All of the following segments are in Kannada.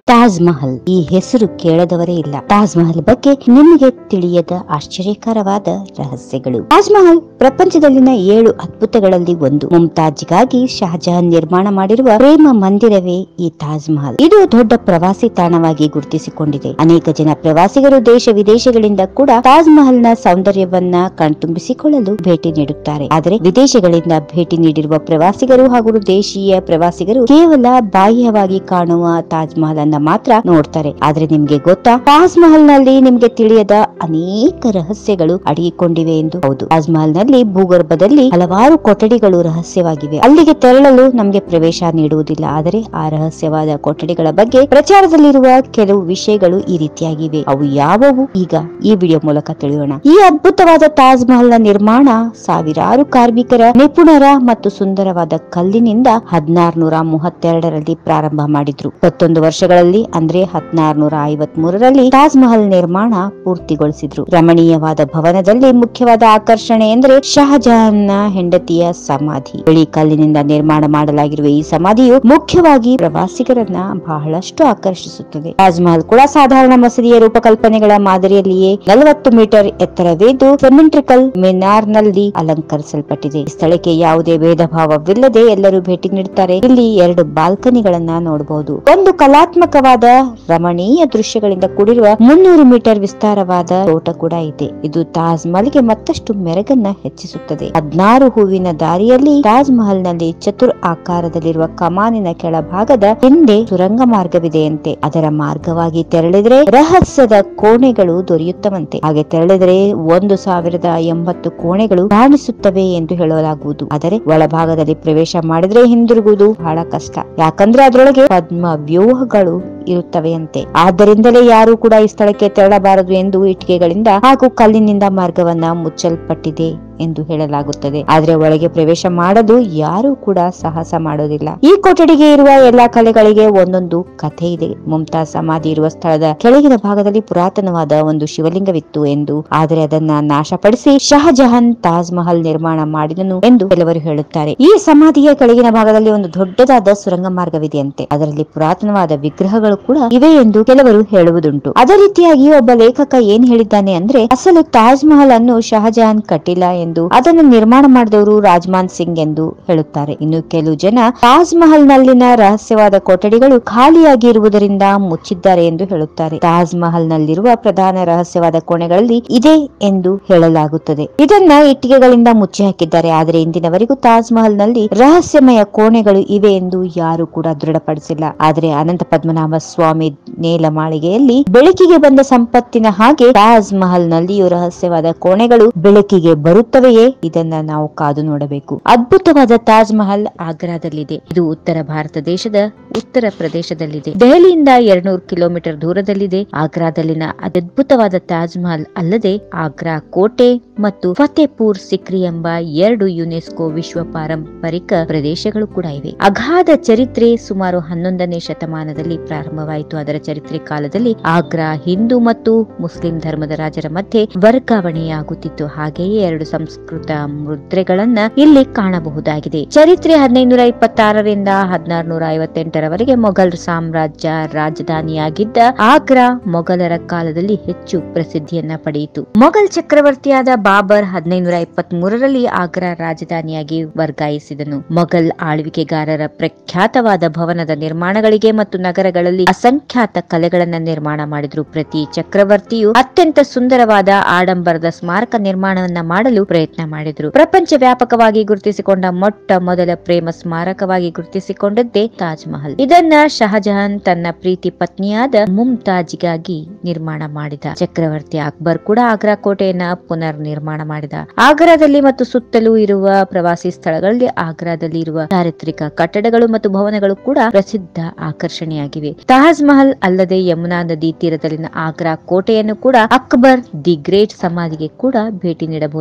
ತಾಜ್ ಮಹಲ್ ಈ ಹೆಸರು ಕೇಳದವರೇ ಇಲ್ಲ ತಾಜ್ ಮಹಲ್ ಬಗ್ಗೆ ನಿಮಗೆ ತಿಳಿಯದ ಆಶ್ಚರ್ಯಕರವಾದ ರಹಸ್ಯಗಳು ತಾಜ್ ಮಹಲ್ ಪ್ರಪಂಚದಲ್ಲಿನ ಏಳು ಅದ್ಭುತಗಳಲ್ಲಿ ಒಂದು ಮುಮ್ತಾಜ್ಗಾಗಿ ಶಹಜಹಾನ್ ನಿರ್ಮಾಣ ಮಾಡಿರುವ ಪ್ರೇಮ ಮಂದಿರವೇ ಈ ತಾಜ್ ಮಹಲ್ ಇದು ದೊಡ್ಡ ಪ್ರವಾಸಿ ತಾಣವಾಗಿ ಗುರುತಿಸಿಕೊಂಡಿದೆ ಅನೇಕ ಜನ ಪ್ರವಾಸಿಗರು ದೇಶ ವಿದೇಶಗಳಿಂದ ಕೂಡ ತಾಜ್ ಮಹಲ್ ನ ಸೌಂದರ್ಯವನ್ನ ಕಣ್ತುಂಬಿಸಿಕೊಳ್ಳಲು ಭೇಟಿ ನೀಡುತ್ತಾರೆ ಆದರೆ ವಿದೇಶಗಳಿಂದ ಭೇಟಿ ನೀಡಿರುವ ಪ್ರವಾಸಿಗರು ಹಾಗೂ ದೇಶೀಯ ಪ್ರವಾಸಿಗರು ಕೇವಲ ಬಾಹ್ಯವಾಗಿ ಕಾಣುವ ತಾಜ್ ಮಹಲ್ ಅನ್ನ ಮಾತ್ರ ನೋಡ್ತಾರೆ ಆದ್ರೆ ನಿಮ್ಗೆ ಗೊತ್ತಾ ತಾಜ್ ಮಹಲ್ ನಲ್ಲಿ ನಿಮ್ಗೆ ತಿಳಿಯದ ಅನೇಕ ರಹಸ್ಯಗಳು ಅಡಗಿಕೊಂಡಿವೆ ಎಂದು ಹೌದು ತಾಜ್ ಮಹಲ್ ನಲ್ಲಿ ಭೂಗರ್ಭದಲ್ಲಿ ಹಲವಾರು ಕೊಠಡಿಗಳು ರಹಸ್ಯವಾಗಿವೆ ಅಲ್ಲಿಗೆ ತೆರಳಲು ನಮ್ಗೆ ಪ್ರವೇಶ ನೀಡುವುದಿಲ್ಲ ಆದರೆ ಆ ರಹಸ್ಯವಾದ ಕೊಠಡಿಗಳ ಬಗ್ಗೆ ಪ್ರಚಾರದಲ್ಲಿರುವ ಕೆಲವು ವಿಷಯಗಳು ಈ ರೀತಿಯಾಗಿವೆ ಅವು ಯಾವುವು ಈಗ ಈ ವಿಡಿಯೋ ಮೂಲಕ ತಿಳಿಯೋಣ ಈ ಅದ್ಭುತವಾದ ತಾಜ್ ಮಹಲ್ ನ ನಿರ್ಮಾಣ ಸಾವಿರಾರು ಕಾರ್ಮಿಕರ ನಿಪುಣರ ಮತ್ತು ಸುಂದರವಾದ ಕಲ್ಲಿನಿಂದ ಹದಿನಾರುನೂರ ಮೂವತ್ತೆರಡರಲ್ಲಿ ಪ್ರಾರಂಭ ಮಾಡಿದ್ರು ಇಪ್ಪತ್ತೊಂದು ವರ್ಷಗಳಲ್ಲಿ ಅಂದ್ರೆ ಹದಿನಾರುನೂರ ಐವತ್ ಮೂರರಲ್ಲಿ ತಾಜ್ ಮಹಲ್ ನಿರ್ಮಾಣ ಪೂರ್ತಿಗೊಳಿಸಿದ್ರು ರಮಣೀಯವಾದ ಭವನದಲ್ಲಿ ಮುಖ್ಯವಾದ ಆಕರ್ಷಣೆ ಎಂದ್ರೆ ಶಹಜಹಾನ್ನ ಹೆಂಡತಿಯ ಸಮಾಧಿ ಬಿಳಿ ಕಲ್ಲಿನಿಂದ ನಿರ್ಮಾಣ ಮಾಡಲಾಗಿರುವ ಈ ಸಮಾಧಿಯು ಮುಖ್ಯವಾಗಿ ಪ್ರವಾಸಿಗರನ್ನ ಬಹಳಷ್ಟು ಆಕರ್ಷಿಸುತ್ತದೆ ತಾಜ್ ಮಹಲ್ ಕೂಡ ಸಾಧಾರಣ ಮಸೀದಿಯ ರೂಪಕಲ್ಪನೆಗಳ ಮಾದರಿಯಲ್ಲಿಯೇ ನಲವತ್ತು ಮೀಟರ್ ಎತ್ತರವಿದ್ದು ಸಿಮೆಂಟ್ರಿಕಲ್ ಮಿನಾರ್ ನಲ್ಲಿ ಅಲಂಕರಿಸಲ್ಪಟ್ಟಿದೆ ಈ ಸ್ಥಳಕ್ಕೆ ಯಾವುದೇ ಭೇದ ಭಾವವಿಲ್ಲದೆ ಎಲ್ಲರೂ ಭೇಟಿ ನೀಡುತ್ತಾರೆ ಇಲ್ಲಿ ಎರಡು ಬಾಲ್ಕನಿಗಳನ್ನ ನೋಡಬಹುದು ಒಂದು ಕಲಾತ್ಮಕವಾದ ರಮಣೀಯ ದೃಶ್ಯಗಳಿಂದ ಕೂಡಿರುವ ಮುನ್ನೂರು ಮೀಟರ್ ವಿಸ್ತಾರವಾದ ತೋಟ ಕೂಡ ಇದೆ ಇದು ತಾಜ್ ಮಹಲ್ಗೆ ಮತ್ತಷ್ಟು ಮೆರಗನ್ನ ಹೆಚ್ಚಿಸುತ್ತದೆ ಹದ್ನಾರು ಹೂವಿನ ದಾರಿಯಲ್ಲಿ ತಾಜ್ ಮಹಲ್ ನಲ್ಲಿ ಚತುರ್ ಆಕಾರದಲ್ಲಿರುವ ಕಮಾನಿನ ಕೆಳಭಾಗದ ಹಿಂದೆ ಸುರಂಗ ಮಾರ್ಗವಿದೆಯಂತೆ ಅದರ ಮಾರ್ಗವಾಗಿ ತೆರಳಿದ್ರೆ ರಹಸ್ಯದ ಕೋಣೆಗಳು ದೊರೆಯುತ್ತವಂತೆ ಹಾಗೆ ತೆರಳಿದರೆ ಒಂದು ಸಾವಿರದ ಎಂಬತ್ತು ಕೋಣೆಗಳು ಕಾಣಿಸುತ್ತವೆ ಎಂದು ಹೇಳಲಾಗುವುದು ಆದರೆ ಒಳಭಾಗದಲ್ಲಿ ಪ್ರವೇಶ ಮಾಡಿದ್ರೆ ಹಿಂದಿರುಗುವುದು ಬಹಳ ಕಷ್ಟ ಯಾಕಂದ್ರೆ ಅದರೊಳಗೆ ಪದ್ಮ ವ್ಯೂಹಗಳು ಇರುತ್ತವೆಯಂತೆ ಆದ್ದರಿಂದಲೇ ಯಾರು ಕೂಡ ಈ ಸ್ಥಳಕ್ಕೆ ತೆರಳಬಾರದು ಎಂದು ಇಟ್ಟಿಗೆಗಳಿಂದ ಹಾಗೂ ಕಲ್ಲಿನಿಂದ ಮಾರ್ಗವನ್ನ ಮುಚ್ಚಲ್ಪಟ್ಟಿದೆ ಎಂದು ಹೇಳಲಾಗುತ್ತದೆ ಆದ್ರೆ ಒಳಗೆ ಪ್ರವೇಶ ಮಾಡಲು ಯಾರು ಕೂಡ ಸಾಹಸ ಮಾಡೋದಿಲ್ಲ ಈ ಕೊಠಡಿಗೆ ಇರುವ ಎಲ್ಲಾ ಕಲೆಗಳಿಗೆ ಒಂದೊಂದು ಕಥೆ ಇದೆ ಮುಮ್ತಾಜ್ ಸಮಾಧಿ ಇರುವ ಸ್ಥಳದ ಕೆಳಗಿನ ಭಾಗದಲ್ಲಿ ಪುರಾತನವಾದ ಒಂದು ಶಿವಲಿಂಗವಿತ್ತು ಎಂದು ಆದರೆ ಅದನ್ನ ನಾಶಪಡಿಸಿ ಶಹಜಹಾನ್ ತಾಜ್ ಮಹಲ್ ನಿರ್ಮಾಣ ಮಾಡಿದನು ಎಂದು ಕೆಲವರು ಹೇಳುತ್ತಾರೆ ಈ ಸಮಾಧಿಯ ಕೆಳಗಿನ ಭಾಗದಲ್ಲಿ ಒಂದು ದೊಡ್ಡದಾದ ಸುರಂಗ ಮಾರ್ಗವಿದೆಯಂತೆ ಅದರಲ್ಲಿ ಪುರಾತನವಾದ ವಿಗ್ರಹಗಳು ಕೂಡ ಇವೆ ಎಂದು ಕೆಲವರು ಹೇಳುವುದುಂಟು ಅದೇ ರೀತಿಯಾಗಿ ಒಬ್ಬ ಲೇಖಕ ಏನ್ ಹೇಳಿದ್ದಾನೆ ಅಂದ್ರೆ ಅಸಲು ತಾಜ್ ಮಹಲ್ ಅನ್ನು ಶಹಜಹಾನ್ ಕಟ್ಟಿಲ್ಲ ಎಂದು ಅದನ್ನು ನಿರ್ಮಾಣ ಮಾಡಿದವರು ರಾಜ್ಮಾನ್ ಸಿಂಗ್ ಎಂದು ಹೇಳುತ್ತಾರೆ ಇನ್ನು ಕೆಲವು ಜನ ತಾಜ್ ಮಹಲ್ ನಲ್ಲಿನ ರಹಸ್ಯವಾದ ಕೊಠಡಿಗಳು ಖಾಲಿಯಾಗಿ ಇರುವುದರಿಂದ ಮುಚ್ಚಿದ್ದಾರೆ ಎಂದು ಹೇಳುತ್ತಾರೆ ತಾಜ್ ಮಹಲ್ ನಲ್ಲಿರುವ ಪ್ರಧಾನ ರಹಸ್ಯವಾದ ಕೋಣೆಗಳಲ್ಲಿ ಇದೆ ಎಂದು ಹೇಳಲಾಗುತ್ತದೆ ಇದನ್ನ ಇಟ್ಟಿಗೆಗಳಿಂದ ಮುಚ್ಚಿ ಹಾಕಿದ್ದಾರೆ ಆದರೆ ಇಂದಿನವರೆಗೂ ತಾಜ್ ಮಹಲ್ ನಲ್ಲಿ ರಹಸ್ಯಮಯ ಕೋಣೆಗಳು ಇವೆ ಎಂದು ಯಾರು ಕೂಡ ದೃಢಪಡಿಸಿಲ್ಲ ಆದರೆ ಅನಂತ ಪದ್ಮನಾಭ ಸ್ವಾಮಿ ನೇಲಮಾಳಿಗೆಯಲ್ಲಿ ಬೆಳಕಿಗೆ ಬಂದ ಸಂಪತ್ತಿನ ಹಾಗೆ ತಾಜ್ ಮಹಲ್ ನಲ್ಲಿಯೂ ರಹಸ್ಯವಾದ ಕೋಣೆಗಳು ಬೆಳಕಿಗೆ ಬರುತ್ತವೆಯೇ ಇದನ್ನ ನಾವು ಕಾದು ನೋಡಬೇಕು ಅದ್ಭುತವಾದ ತಾಜ್ ಮಹಲ್ ಆಗ್ರಾದಲ್ಲಿದೆ ಇದು ಉತ್ತರ ಭಾರತ ದೇಶದ ಉತ್ತರ ಪ್ರದೇಶದಲ್ಲಿದೆ ದೆಹಲಿಯಿಂದ ಎರಡ್ನೂರು ಕಿಲೋಮೀಟರ್ ದೂರದಲ್ಲಿದೆ ಆಗ್ರಾದಲ್ಲಿನ ಅದ್ಭುತವಾದ ತಾಜ್ ಮಹಲ್ ಅಲ್ಲದೆ ಆಗ್ರಾ ಕೋಟೆ ಮತ್ತು ಫತೇಪುರ್ ಸಿಕ್ರಿ ಎಂಬ ಎರಡು ಯುನೆಸ್ಕೋ ವಿಶ್ವ ಪಾರಂಪರಿಕ ಪ್ರದೇಶಗಳು ಕೂಡ ಇವೆ ಅಗಾಧ ಚರಿತ್ರೆ ಸುಮಾರು ಹನ್ನೊಂದನೇ ಶತಮಾನದಲ್ಲಿ ಪ್ರಾರಂಭವಾಯಿತು ಅದರ ಚರಿತ್ರೆ ಕಾಲದಲ್ಲಿ ಆಗ್ರಾ ಹಿಂದೂ ಮತ್ತು ಮುಸ್ಲಿಂ ಧರ್ಮದ ರಾಜರ ಮಧ್ಯೆ ವರ್ಗಾವಣೆಯಾಗುತ್ತಿತ್ತು ಹಾಗೆಯೇ ಎರಡು ಸಂಸ್ಕೃತ ಮುದ್ರೆಗಳನ್ನ ಇಲ್ಲಿ ಕಾಣಬಹುದಾಗಿದೆ ಚರಿತ್ರೆ ಹದಿನೈದುನೂರ ಇಪ್ಪತ್ತಾರರಿಂದ ಹದಿನಾರುನೂರ ಐವತ್ತೆಂಟರವರೆಗೆ ಮೊಘಲ್ ಸಾಮ್ರಾಜ್ಯ ರಾಜಧಾನಿಯಾಗಿದ್ದ ಆಗ್ರಾ ಮೊಘಲರ ಕಾಲದಲ್ಲಿ ಹೆಚ್ಚು ಪ್ರಸಿದ್ಧಿಯನ್ನ ಪಡೆಯಿತು ಮೊಘಲ್ ಚಕ್ರವರ್ತಿಯಾದ ಬಾಬರ್ ಹದಿನೈದುನೂರ ಇಪ್ಪತ್ತ್ ಮೂರರಲ್ಲಿ ಆಗ್ರಾ ರಾಜಧಾನಿಯಾಗಿ ವರ್ಗಾಯಿಸಿದನು ಮೊಘಲ್ ಆಳ್ವಿಕೆಗಾರರ ಪ್ರಖ್ಯಾತವಾದ ಭವನದ ನಿರ್ಮಾಣಗಳಿಗೆ ಮತ್ತು ನಗರಗಳಲ್ಲಿ ಅಸಂಖ್ಯಾತ ಕಲೆಗಳನ್ನ ನಿರ್ಮಾಣ ಮಾಡಿದ್ರು ಪ್ರತಿ ಚಕ್ರವರ್ತಿಯು ಅತ್ಯಂತ ಸುಂದರವಾದ ಆಡಂಬರದ ಸ್ಮಾರಕ ನಿರ್ಮಾಣವನ್ನ ಮಾಡಲು ಪ್ರಯತ್ನ ಮಾಡಿದ್ರು ಪ್ರಪಂಚ ವ್ಯಾಪಕವಾಗಿ ಗುರುತಿಸಿಕೊಂಡ ಮೊಟ್ಟ ಮೊದಲ ಪ್ರೇಮ ಸ್ಮಾರಕವಾಗಿ ಗುರುತಿಸಿಕೊಂಡದ್ದೇ ತಾಜ್ ಮಹಲ್ ಇದನ್ನ ಶಹಜಹಾನ್ ತನ್ನ ಪ್ರೀತಿ ಪತ್ನಿಯಾದ ಮುಮ್ತಾಜ್ಗಾಗಿ ನಿರ್ಮಾಣ ಮಾಡಿದ ಚಕ್ರವರ್ತಿ ಅಕ್ಬರ್ ಕೂಡ ಆಗ್ರಾ ಕೋಟೆಯನ್ನ ಪುನರ್ ನಿರ್ಮಾಣ ಮಾಡಿದ ಆಗ್ರಾದಲ್ಲಿ ಮತ್ತು ಸುತ್ತಲೂ ಇರುವ ಪ್ರವಾಸಿ ಸ್ಥಳಗಳಲ್ಲಿ ಆಗ್ರಾದಲ್ಲಿ ಇರುವ ಚಾರಿತ್ರಿಕ ಕಟ್ಟಡಗಳು ಮತ್ತು ಭವನಗಳು ಕೂಡ ಪ್ರಸಿದ್ಧ ಆಕರ್ಷಣೆಯಾಗಿವೆ ತಾಜ್ ಮಹಲ್ ಅಲ್ಲದೆ ಯಮುನಾ ನದಿ ತೀರದಲ್ಲಿನ ಆಗ್ರಾ ಕೋಟೆಯನ್ನು ಕೂಡ ಅಕ್ಬರ್ ದಿ ಗ್ರೇಟ್ ಸಮಾಧಿಗೆ ಕೂಡ ಭೇಟಿ ನೀಡಬಹುದಾಗಿದೆ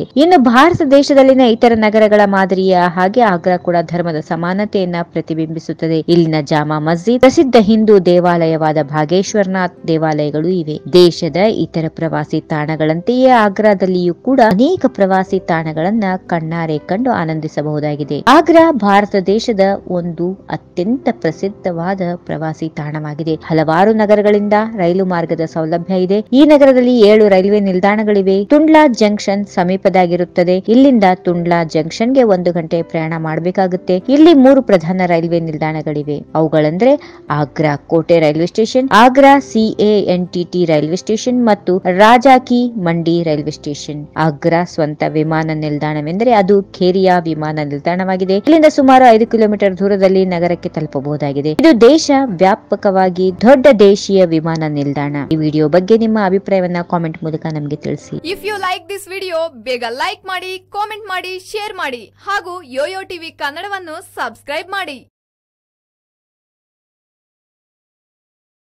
ಇನ್ನು ಭಾರತ ದೇಶದಲ್ಲಿನ ಇತರ ನಗರಗಳ ಮಾದರಿಯ ಹಾಗೆ ಆಗ್ರಾ ಕೂಡ ಧರ್ಮದ ಸಮಾನತೆಯನ್ನ ಪ್ರತಿಬಿಂಬಿಸುತ್ತದೆ ಇಲ್ಲಿನ ಜಾಮಾ ಮಸ್ಜಿದ್ ಪ್ರಸಿದ್ಧ ಹಿಂದೂ ದೇವಾಲಯವಾದ ಭಾಗೇಶ್ವರನಾಥ್ ದೇವಾಲಯಗಳು ಇವೆ ದೇಶದ ಇತರ ಪ್ರವಾಸಿ ತಾಣಗಳಂತೆಯೇ ಆಗ್ರಾದಲ್ಲಿಯೂ ಕೂಡ ಅನೇಕ ಪ್ರವಾಸಿ ತಾಣಗಳನ್ನ ಕಣ್ಣಾರೆ ಕಂಡು ಆನಂದಿಸಬಹುದಾಗಿದೆ ಆಗ್ರಾ ಭಾರತ ದೇಶದ ಒಂದು ಅತ್ಯಂತ ಪ್ರಸಿದ್ಧವಾದ ಪ್ರವಾಸಿ ತಾಣವಾಗಿದೆ ಹಲವಾರು ನಗರಗಳಿಂದ ರೈಲು ಮಾರ್ಗದ ಸೌಲಭ್ಯ ಇದೆ ಈ ನಗರದಲ್ಲಿ ಏಳು ರೈಲ್ವೆ ನಿಲ್ದಾಣಗಳಿವೆ ತುಂಡ್ಲಾ ಜಂಕ್ಷನ್ ಸಮೀಪದಾಗಿರುತ್ತದೆ ಇಲ್ಲಿಂದ ತುಂಡ್ಲಾ ಜಂಕ್ಷನ್ಗೆ ಒಂದು ಗಂಟೆ ಪ್ರಯಾಣ ಮಾಡಬೇಕಾಗುತ್ತೆ ಇಲ್ಲಿ ಮೂರು ಪ್ರಧಾನ ರೈಲ್ವೆ ನಿಲ್ದಾಣಗಳಿವೆ ಅವುಗಳಂದ್ರೆ ಆಗ್ರಾ ಕೋಟೆ railway station Agra Cantt railway station ಮತ್ತು ರಾಜಾಕಿ ಮಂಡಿ ರೈಲ್ವೆ ಸ್ಟೇಷನ್ ಆಗ್ರಾ ಸ್ವಂತ ವಿಮಾನ ನಿಲ್ದಾಣವೆಂದರೆ ಅದು ಖೇರಿಯಾ ವಿಮಾನ ನಿಲ್ದಾಣವಾಗಿದೆ ಇಲ್ಲಿಂದ ಸುಮಾರು ಐದು ಕಿಲೋಮೀಟರ್ ದೂರದಲ್ಲಿ ನಗರಕ್ಕೆ ತಲುಪಬಹುದಾಗಿದೆ ಇದು ದೇಶ ವ್ಯಾಪಕವಾಗಿ ದೊಡ್ಡ ದೇಶೀಯ ವಿಮಾನ ನಿಲ್ದಾಣ ಈ ವಿಡಿಯೋ ಬಗ್ಗೆ ನಿಮ್ಮ ಅಭಿಪ್ರಾಯವನ್ನ ಕಾಮೆಂಟ್ ಮೂಲಕ ನಮಗೆ ತಿಳಿಸಿ if you like this video ಬೇಗ ಲೈಕ್ ಮಾಡಿ ಕಾಮೆಂಟ್ ಮಾಡಿ ಶೇರ್ ಮಾಡಿ ಹಾಗೂ ಯೋಯೋ ಟಿವಿ ಕನ್ನಡವನ್ನು ಸಬ್ಸ್ಕ್ರೈಬ್ ಮಾಡಿ